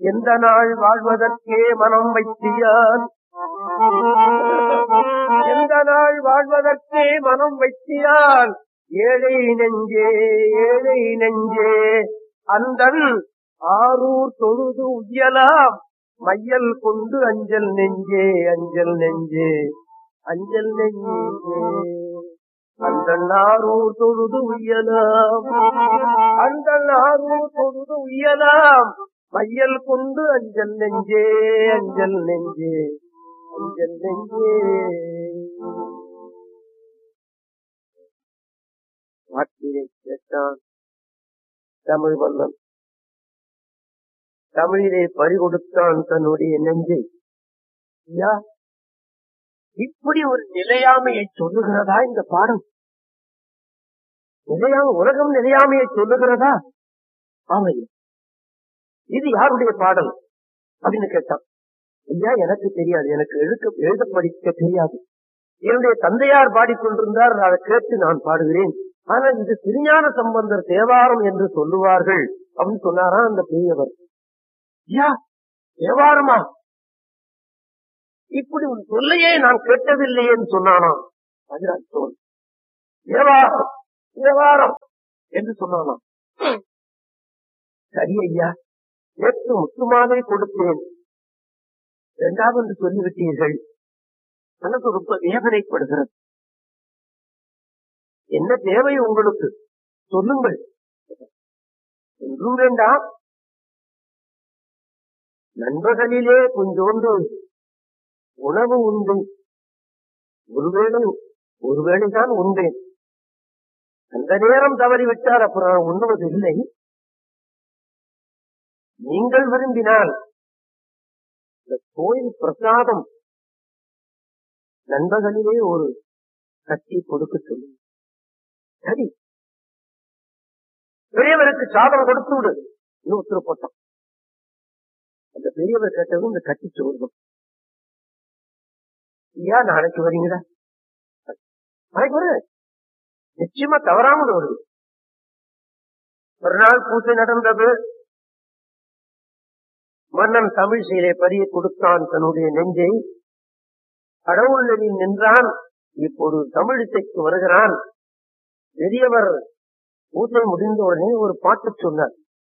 எந்த நாள் வாழ்வதற்கே மனம் வைத்தியான் எந்த நாள் வாழ்வதற்கே மனம் வைத்தியான் ஏழை நெஞ்சே ஏழை நெஞ்சே அந்தன் ஆரூர் தொழுது உய்யலாம் மையல் கொண்டு அஞ்சல் நெஞ்சே அஞ்சல் நெஞ்சே அஞ்சல் நெஞ்சே அந்த ஆரூர் தொழுது உய்யலாம் அந்த ஆரூர் தொழுது உய்யலாம் மையல் கொண்டு அஞ்சல் நெஞ்சே அஞ்சல் நெஞ்சே அஞ்சல் நெஞ்சே வார்த்தையை கேட்டான் தமிழ் வல்லன் தமிழிலே பறிகொடுத்தான் தன்னுடைய நெஞ்சை ஐயா, இப்படி ஒரு நிலையாமையை சொல்லுகிறதா இந்த பாடம் நிலையாம உலகம் நிலையாமையை சொல்லுகிறதா ஆமையா இது யாருடைய பாடல் அப்படின்னு கேட்டான் ஐயா எனக்கு தெரியாது எனக்கு எழுக்க எழுத படிக்க தெரியாது என்னுடைய தந்தையார் பாடிக்கொண்டிருந்தார் அதை கேட்டு நான் பாடுகிறேன் ஆனால் இது திருஞான சம்பந்தர் தேவாரம் என்று சொல்லுவார்கள் அப்படின்னு சொன்னாரா அந்த பெரியவர் ஐயா தேவாரமா இப்படி உன் சொல்லையே நான் கேட்டதில்லையேன்னு சொன்னானாம் ராஜராஜ சோழன் தேவாரம் தேவாரம் என்று சொன்னானாம் சரி ஐயா நேற்று முத்துமாவே கொடுத்தேன் இரண்டாவது என்று சொல்லிவிட்டீர்கள் மனது ரொம்ப வேதனைப்படுகிறது என்ன தேவை உங்களுக்கு சொல்லுங்கள் ஒன்றும் வேண்டாம் நண்பகலிலே கொஞ்சோண்டு உணவு உண்டு ஒருவேளை ஒருவேளைதான் உண்டேன் அந்த நேரம் தவறிவிட்டார் அப்புறம் உண்ணுவது இல்லை நீங்கள் விரும்பினால் இந்த கோயில் பிரசாதம் நண்பகலிலே ஒரு கட்டி கொடுக்க சொல்லுங்க சரி பெரியவருக்கு சாதம் கொடுத்து விடு இன்னும் உத்தரவு போட்டான் அந்த பெரியவர் கேட்டதும் இந்த கட்டி சோறு ஐயா நாளைக்கு வரீங்களா நாளைக்கு வரு நிச்சயமா தவறாமல் வருது ஒரு நாள் பூஜை நடந்தது மன்னன் தமிழ் செயலை பறிய கொடுத்தான் தன்னுடைய நெஞ்சை கடவுளில் நின்றான் இப்போது தமிழிசைக்கு வருகிறான் பெரியவர் பூஜை முடிந்த உடனே ஒரு பாட்டு சொன்னார்